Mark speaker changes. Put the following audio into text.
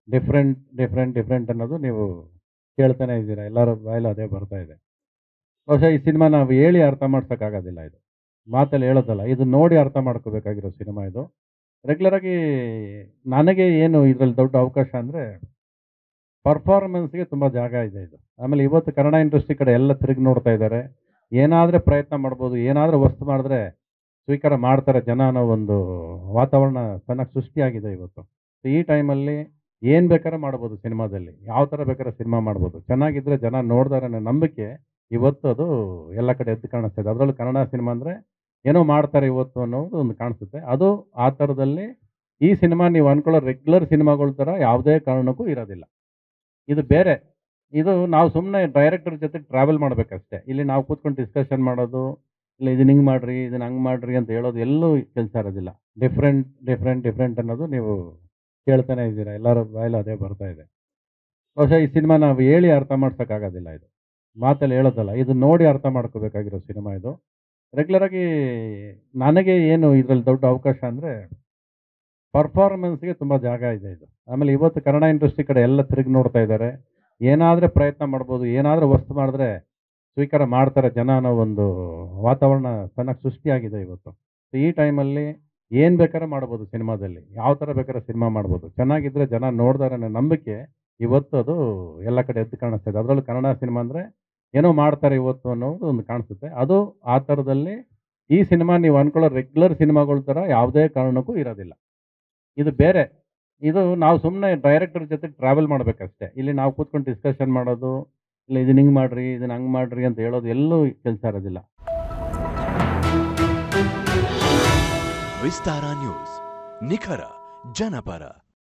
Speaker 1: different different different ಅನ್ನೋದು ನೀವು ಕೇಳ್ತಾನೆ ಇದ್ದೀರಾ ಎಲ್ಲರ ಬಾಯಲ್ಲೂ ಅದೇ ಬರ್ತಾ ಇದೆ ಬಹುಶಃ ಈ ಸಿನಿಮಾ ನಾವು ಹೇಳಿ ಅರ್ಥ ಮಾಡ್ಸೋಕ್ಕಾಗೋದಿಲ್ಲ ಇದು ಮಾತಲ್ಲಿ ಹೇಳೋದಲ್ಲ ಇದು ನೋಡಿ ಅರ್ಥ ಮಾಡ್ಕೋಬೇಕಾಗಿರೋ ಸಿನಿಮಾ ಇದು ರೆಗ್ಯುಲರಾಗಿ ನನಗೆ ಏನು ಇದರಲ್ಲಿ ದೊಡ್ಡ ಅವಕಾಶ ಅಂದರೆ ಪರ್ಫಾರ್ಮೆನ್ಸ್ಗೆ ತುಂಬ ಜಾಗ ಇದೆ ಇದು ಆಮೇಲೆ ಇವತ್ತು ಕನ್ನಡ ಇಂಡಸ್ಟ್ರಿ ಕಡೆ ಎಲ್ಲ ತಿರುಗಿ ನೋಡ್ತಾ ಇದ್ದಾರೆ ಏನಾದರೂ ಪ್ರಯತ್ನ ಮಾಡ್ಬೋದು ಏನಾದರೂ ವಸ್ತು ಮಾಡಿದ್ರೆ ಸ್ವೀಕಾರ ಮಾಡ್ತಾರೆ ಜನ ಅನ್ನೋ ಒಂದು ವಾತಾವರಣ ಚೆನ್ನಾಗಿ ಸೃಷ್ಟಿಯಾಗಿದೆ ಇವತ್ತು So ಈ ಟೈಮಲ್ಲಿ ಏನು ಬೇಕಾದ್ರೆ ಮಾಡ್ಬೋದು ಸಿನಿಮಾದಲ್ಲಿ ಯಾವ ಥರ ಬೇಕಾದ್ರೆ ಸಿನಿಮಾ ಮಾಡ್ಬೋದು ಚೆನ್ನಾಗಿದ್ದರೆ ಜನ ನೋಡ್ತಾರೆ ಅನ್ನೋ ನಂಬಿಕೆ ಇವತ್ತು ಅದು ಎಲ್ಲ ಕಡೆ ಎದ್ದು ಕಾಣಿಸ್ತಾ ಇದೆ ಅದರಲ್ಲೂ ಕನ್ನಡ ಸಿನಿಮಾ ಅಂದರೆ ಏನೋ ಮಾಡ್ತಾರೆ ಇವತ್ತು ಅನ್ನೋದು ಒಂದು ಕಾಣಿಸುತ್ತೆ ಅದು ಆ ಥರದಲ್ಲಿ ಈ ಸಿನಿಮಾ ನೀವು ಅನ್ಕೊಳ್ಳೋ ರೆಗ್ಯುಲರ್ ಸಿನಿಮಾಗಳ ಥರ ಯಾವುದೇ ಕಾರಣಕ್ಕೂ ಇರೋದಿಲ್ಲ ಇದು ಬೇರೆ ಇದು ನಾವು ಸುಮ್ಮನೆ ಡೈರೆಕ್ಟರ್ ಜೊತೆ ಟ್ರಾವೆಲ್ ಮಾಡಬೇಕಷ್ಟೇ ಇಲ್ಲಿ ನಾವು ಕೂತ್ಕೊಂಡು ಡಿಸ್ಕಷನ್ ಮಾಡೋದು ಇಲ್ಲ ಇದನ್ನ ಹಿಂಗೆ ಮಾಡ್ರಿ ಇದನ್ನ ಹಂಗೆ ಮಾಡ್ರಿ ಅಂತ ಹೇಳೋದು ಎಲ್ಲೂ ಕೆಲಸ ಇರೋದಿಲ್ಲ ಡಿಫ್ರೆಂಟ್ ಡಿಫ್ರೆಂಟ್ ಡಿಫ್ರೆಂಟ್ ಅನ್ನೋದು ನೀವು ಕೇಳ್ತಾನೆ ಇದ್ದೀರಾ ಎಲ್ಲರ ಬಾಯಲ್ಲೂ ಅದೇ ಬರ್ತಾ ಇದೆ ಬಹುಶಃ ಈ ಸಿನಿಮಾ ನಾವು ಹೇಳಿ ಅರ್ಥ ಮಾಡ್ಸೋಕ್ಕಾಗೋದಿಲ್ಲ ಇದು ಮಾತಲ್ಲಿ ಹೇಳೋದಲ್ಲ ಇದು ನೋಡಿ ಅರ್ಥ ಮಾಡ್ಕೋಬೇಕಾಗಿರೋ ಸಿನಿಮಾ ಇದು ರೆಗ್ಯುಲರಾಗಿ ನನಗೆ ಏನು ಇದರಲ್ಲಿ ದೊಡ್ಡ ಅವಕಾಶ ಅಂದರೆ ಪರ್ಫಾರ್ಮೆನ್ಸ್ಗೆ ತುಂಬ ಜಾಗ ಇದೆ ಇದು ಆಮೇಲೆ ಇವತ್ತು ಕನ್ನಡ ಇಂಡಸ್ಟ್ರಿ ಕಡೆ ಎಲ್ಲ ತಿರುಗಿ ನೋಡ್ತಾ ಇದ್ದಾರೆ ಏನಾದರೂ ಪ್ರಯತ್ನ ಮಾಡ್ಬೋದು ಏನಾದರೂ ವಸ್ತು ಮಾಡಿದ್ರೆ ಸ್ವೀಕಾರ ಮಾಡ್ತಾರೆ ಜನ ಅನ್ನೋ ಒಂದು ವಾತಾವರಣ ಚೆನ್ನಾಗಿ ಸೃಷ್ಟಿಯಾಗಿದೆ ಇವತ್ತು So ಈ ಟೈಮಲ್ಲಿ ಏನು ಬೇಕಾದ್ರೆ ಮಾಡ್ಬೋದು ಸಿನಿಮಾದಲ್ಲಿ ಯಾವ ಥರ ಬೇಕಾದ್ರೆ ಸಿನಿಮಾ ಮಾಡ್ಬೋದು ಚೆನ್ನಾಗಿದ್ದರೆ ಜನ ನೋಡ್ತಾರೆ ಅನ್ನೋ ನಂಬಿಕೆ ಇವತ್ತು ಅದು ಎಲ್ಲ ಕಡೆ ಎದ್ದು ಕಾಣಿಸ್ತಾ ಇದೆ ಅದರಲ್ಲೂ ಕನ್ನಡ ಸಿನಿಮಾ ಅಂದರೆ ಏನೋ ಮಾಡ್ತಾರೆ ಇವತ್ತು ಅನ್ನೋದು ಒಂದು ಕಾಣಿಸುತ್ತೆ ಅದು ಆ ಥರದಲ್ಲಿ ಈ ಸಿನಿಮಾ ನೀವು ಅನ್ಕೊಳ್ಳೋ ರೆಗ್ಯುಲರ್ ಸಿನಿಮಾಗಳ ಥರ ಯಾವುದೇ ಕಾರಣಕ್ಕೂ ಇರೋದಿಲ್ಲ ಇದು ಬೇರೆ ಇದು ನಾವು ಸುಮ್ಮನೆ ಡೈರೆಕ್ಟರ್ ಜೊತೆ ಟ್ರಾವೆಲ್ ಮಾಡಬೇಕಷ್ಟೇ ಇಲ್ಲಿ ನಾವು ಕೂತ್ಕೊಂಡು ಡಿಸ್ಕಷನ್ ಮಾಡೋದು ಇಲ್ಲ ಇದನ್ನ ಹಿಂಗೆ ಮಾಡ್ರಿ ಇದನ್ನ ಹಂಗೆ ಮಾಡ್ರಿ ಅಂತ ಹೇಳೋದು ಎಲ್ಲೂ ಕೆಲಸ ಇರೋದಿಲ್ಲ
Speaker 2: ವಿಸ್ತಾರ ನ್ಯೂಸ್ ನಿಖರ ಜನಪರ